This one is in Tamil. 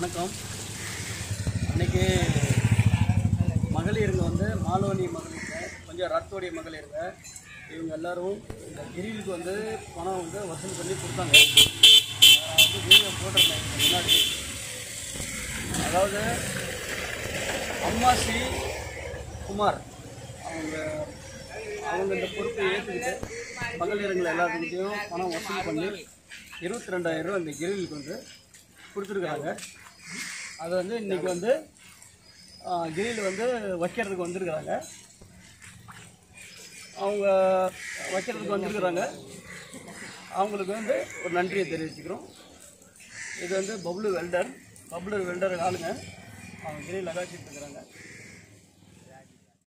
வணக்கம் அன்னைக்கு மகளிருங்க வந்து மாலோனி மகளிருங்க கொஞ்சம் ரத்தோடைய மகளிருங்க இவங்க எல்லாரும் இந்த கிரிலுக்கு வந்து பணம் வந்து வசூல் பண்ணி கொடுத்தாங்க நான் வந்து வீடியோ போட்டிருந்தேன் இதுக்கு முன்னாடி அதாவது அம்மாசி குமார் அவங்க அவங்க இந்த பொறுப்பை ஏற்றுக்கிட்டு மகளிருங்களை எல்லாத்துக்கிட்டையும் பணம் வசூல் பண்ணி இருபத்தி ரெண்டாயிரம் ரூபா இந்த கிரிலுக்கு வந்து கொடுத்துருக்குறாங்க அது வந்து இன்றைக்கி வந்து கிரில் வந்து வைக்கிறதுக்கு வந்திருக்கிறாங்க அவங்க வைக்கிறதுக்கு வந்திருக்கிறாங்க அவங்களுக்கு வந்து ஒரு நன்றியை தெரிவிச்சுக்கிறோம் இது வந்து பப்ளு வெல்டர் பப்ளு வெல்டர் ஆளுங்க அவங்க கிரில் அகாச்சிட்டு இருக்கிறாங்க